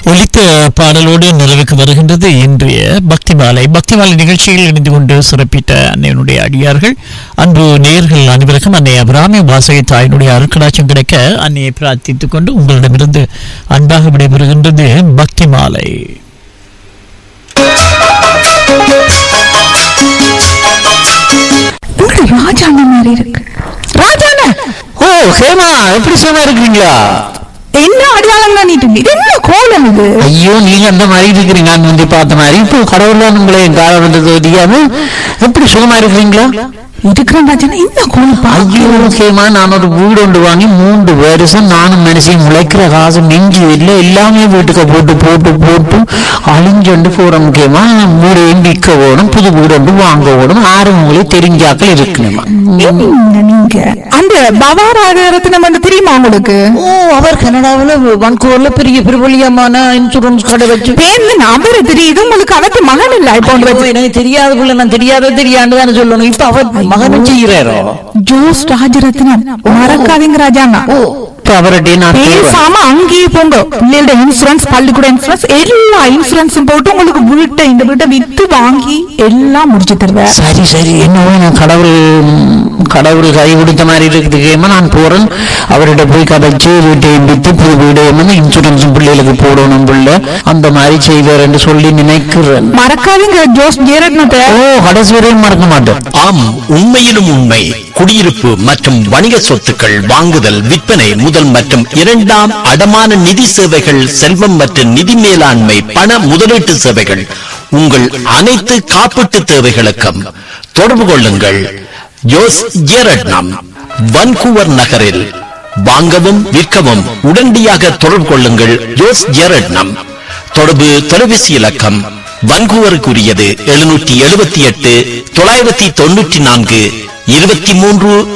ஒலித்த பாடலோடு நிறைவுக்கு வருகின்றது இன்றைய பக்தி மாலை பக்தி மாலை நிகழ்ச்சியில் இணைந்து கொண்டு சிறப்பித்த அன்னையனுடைய அடியார்கள் அன்று நேர்கள் அனைவருக்கும் அன்னை அபிராமி வாசகை தாயினுடைய அருக்கடாட்சம் கிடைக்க அன்னையை பிரார்த்தித்துக் கொண்டு உங்களிடமிருந்து அன்பாக விடைபெறுகின்றது பக்தி மாலை இங்க ராஜாண்ண மாதிரி இருக்கு ராஜாண்ண ஓ ஹேமா எப்படி சும்மா இருக்கிறீங்களா என்ன அடையாளம் தான் நீட்டு இது என்ன கோலம் இது ஐயோ நீங்க அந்த மாதிரி இருக்கிறீங்க நான் வந்து பார்த்த மாதிரி இப்போ கடவுள் தான் உங்களை என் காலம் வந்தது தெரியாம எப்படி சுகமா இருக்கிறீங்களா இருக்கிறேன் ராஜாண்ணா என்ன கோலம் பா ஐயோ முக்கியமா நான் ஒரு வீடு ஒன்று வாங்கி மூன்று வருஷம் நானும் மனுஷன் முளைக்கிற காசு மிஞ்சி இல்லை எல்லாமே வீட்டுக்கு போட்டு போட்டு போட்டு அழிஞ்சொண்டு போற முக்கியமா வீடையும் விற்க ஓடும் புது வீடு ஒன்று வாங்க ஓடும் ஆறு உங்களே தெரிஞ்சாக்கள் இருக்கணுமா என்ன நீங்க அந்த பவாராகரத்தினம் வந்து தெரியுமா உங்களுக்கு ஓ அவர் கனடாவில் வன்கூர்ல பெரிய பிரபலியமான இன்சூரன்ஸ் கடை வச்சு பேர்ந்து நபர் தெரியுது உங்களுக்கு அவருக்கு மகன் இல்ல இப்போ ஒன்று வச்சு எனக்கு தெரியாத புள்ள நான் தெரியாத தெரியாண்டு தானே சொல்லணும் இப்ப அவர் மகனும் செய்கிறாரோ ஜோஸ் ராஜரத்னம் மறக்காதீங்க ராஜாண்ணா இப்ப அவர்கிட்ட நான் தேடுவேன். பேசாம அங்கேயே போங்க பிள்ளையோட இன்சூரன்ஸ் பள்ளிக்கூட இன்சூரன்ஸ் எல்லா இன்சூரன்ஸும் போட்டு உங்களுக்கு வீட்டை இந்த வீட்டை வித்து வாங்கி எல்லாம் முடிச்சு தருவேன் சரி சரி என்னவோ நான் கடவுள் கடவுள் கை கொடுத்த மாதிரி இருக்குதுக்கேமா நான் போறேன் அவர்கிட்ட போய் கதைச்சு வீட்டையும் வித்து புது வீடு வந்து இன்சூரன்ஸ் பிள்ளைகளுக்கு போடணும் பிள்ளை அந்த மாதிரி செய்வார் என்று சொல்லி நினைக்கிறேன் மறக்காதீங்க ஜோஸ் ஜெயரத்னத்தை ஓ கடைசி வரையும் மறக்க மாட்டேன் ஆம் உண்மையிலும் உண்மை குடியிருப்பு மற்றும் வணிக சொத்துக்கள் வாங்குதல் விற்பனை முதல் மற்றும் இரண்டாம் அடமான நிதி சேவைகள் செல்வம் மற்றும் நிதி மேலாண்மை பண முதலீட்டு சேவைகள் உங்கள் அனைத்து காப்பீட்டு தேவைகளுக்கும் தொடர்பு கொள்ளுங்கள் ஜோஸ் ஜேரட்னம் வன்கூவர் நகரில் வாங்கவும் விற்கவும் உடனடியாக தொடர்பு கொள்ளுங்கள் ஜோஸ் ஜேரட்னம் தொடர்பு தொலைபேசி இலக்கம் வன்கூவருக்குரியது எழுநூற்றி எழுபத்தி எட்டு தொள்ளாயிரத்தி தொண்ணூற்றி நான்கு இருபத்தி மூன்று